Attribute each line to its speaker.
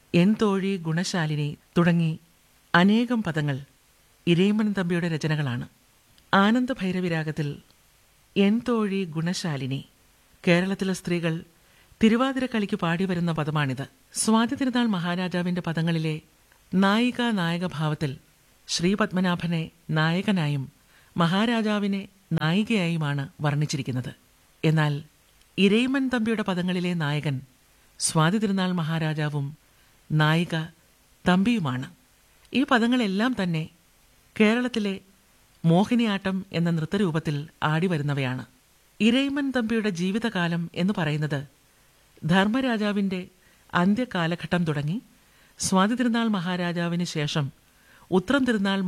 Speaker 1: N തോഴി ഗുണശാലിനി തുടങ്ങി അനേകം പദങ്ങൾ ഇരയിമൻ തമ്പിയുടെ രചനകളാണ് ആനന്ദ ഭൈരവിരാഗത്തിൽ എൻ തോഴി ഗുണശാലിനി കേരളത്തിലെ സ്ത്രീകൾ തിരുവാതിര കളിക്ക് പാടി വരുന്ന പദമാണിത് സ്വാതി തിരുനാൾ മഹാരാജാവിന്റെ പദങ്ങളിലെ നായിക നായക ഭാവത്തിൽ ശ്രീപത്മനാഭനെ നായകനായും മഹാരാജാവിനെ നായികയായുമാണ് വർണ്ണിച്ചിരിക്കുന്നത് എന്നാൽ ഇരയിമൻ തമ്പിയുടെ പദങ്ങളിലെ നായകൻ സ്വാതി തിരുനാൾ മഹാരാജാവും നായിക തമ്പിയുമാണ് ഈ പദങ്ങളെല്ലാം തന്നെ കേരളത്തിലെ മോഹിനിയാട്ടം എന്ന നൃത്തരൂപത്തിൽ ആടിവരുന്നവയാണ് ഇരയിമൻ തമ്പിയുടെ ജീവിതകാലം എന്ന് പറയുന്നത് ധർമ്മരാജാവിന്റെ അന്ത്യകാലഘട്ടം തുടങ്ങി സ്വാതി തിരുനാൾ മഹാരാജാവിന് ശേഷം ഉത്രം തിരുനാൾ